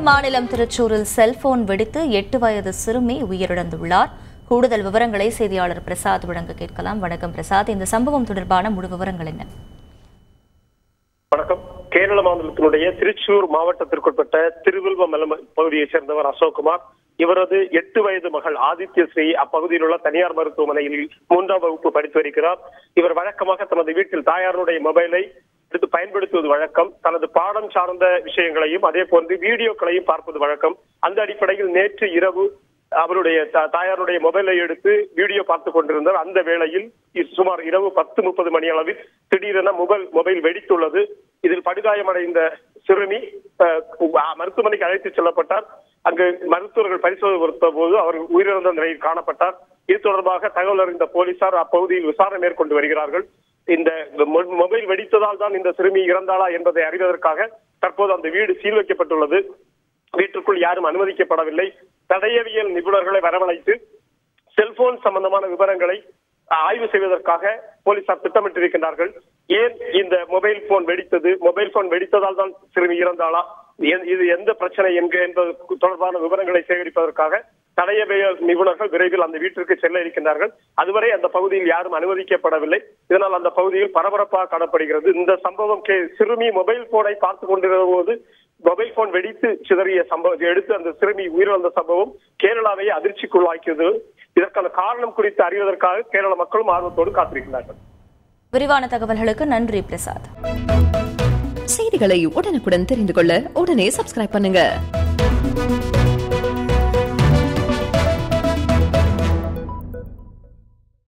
மாநிலம் திருச்சூரில் செல்போன் வெடித்து எட்டு வயது சிறுமி உயிரிழந்துள்ளார் கூடுதல் விவரங்களை செய்தியாளர் பிரசாத் வழங்க கேட்கலாம் வணக்கம் பிரசாத் இந்த சம்பவம் தொடர்பான முழு விவரங்கள் என்ன வணக்கம் கேரள மாநிலத்தினுடைய திருச்சூர் மாவட்டத்திற்குட்பட்ட திருவில்வமலம் பகுதியைச் சேர்ந்தவர் அசோக்குமார் இவரது எட்டு வயது மகள் ஆதித்ய ஸ்ரீ அப்பகுதியில் உள்ள தனியார் மருத்துவமனையில் மூன்றாம் வகுப்பு படித்து வருகிறார் இவர் வழக்கமாக தனது வீட்டில் தாயாருடைய மொபைலை எடுத்து பயன்படுத்துவது வழக்கம் தனது பாடம் சார்ந்த விஷயங்களையும் அதே போன்று வீடியோக்களையும் பார்ப்பது வழக்கம் அந்த அடிப்படையில் நேற்று இரவு அவருடைய த- தாயாருடைய மொபைலை எடுத்து வீடியோ பார்த்து கொண்டிருந்தார் அந்த வேளையில் இ- சுமார் இரவு பத்து முப்பது மணி அளவில் திடீரென மொபைல் மொபைல் வெடித்துள்ளது இதில் படுகாயமடைந்த சிறுமி அஹ், அஹ், மருத்துவமனைக்கு அழைத்து செல்லப்பட்டார் அங்கு மருத்துவர்கள் பரிசோதனை கொடுத்த போது அவர் உயிரிழந்த நிலையில் காணப்பட்டார் இது தொடர்பாக தகவல் அறிந்த போலீசார் அப்பகுதியில் விசாரணை மேற்கொண்டு வருகிறார்கள் இந்த மொ- மொபைல் வெடித்ததால் தான் இந்த சிறுமி இறந்தாளா என்பதை அறிவதற்காக தற்போது அந்த வீடு சீல் வைக்கப்பட்டுள்ளது வீட்டுக்குள் யாரும் அனுமதிக்கப்படவில்லை தடயவியல் நிபுணர்களை வரவழைத்து செல்போன் சம்பந்தமான விவரங்களை ஆய்வு செய்வதற்காக போலீசார் திட்டமிட்டிருக்கின்றார்கள் ஏன் இந்த மொபைல் போன் வெடித்தது மொபைல் போன் வெடித்ததால் தான் சிறுமி இறந்தாளா எ- இது எந்த பிரச்சனை என்க என்பது தொடர்பான விவரங்களை சேகரிப்பதற்காக தடயவியல் நிபுணர்கள் விரைவில் அந்த வீட்டிற்கு செல்ல இருக்கின்றார்கள் அதுவரை அந்த பகுதியில் யாரும் அனுமதிக்கப்படவில்லை இதனால் அந்த பகுதியில் பரபரப்பாக காணப்படுகிறது இந்த சம்பவம் கே- சிறுமி மொபைல் போனை பார்த்து கொண்டிருந்த போது மொபைல் போன் வெடித்து சிதறிய சம்பவத்தை எடுத்து அந்த சிறுமி உயிரிழந்த சம்பவம் கேரளாவை அதிர்ச்சிக்குள்ளாக்கியது இதற்கான காரணம் குறித்து அறிவதற்காக கேரள மக்களும் ஆர்வத்தோடு காத்திருக்கிறார்கள் விரிவான தகவல்களுக்கு நன்றி பிரசாத் செய்திகளை உடனுக்குடன் தெரிந்து கொள்ள உடனே சப்ஸ்கிரைப் பண்ணுங்க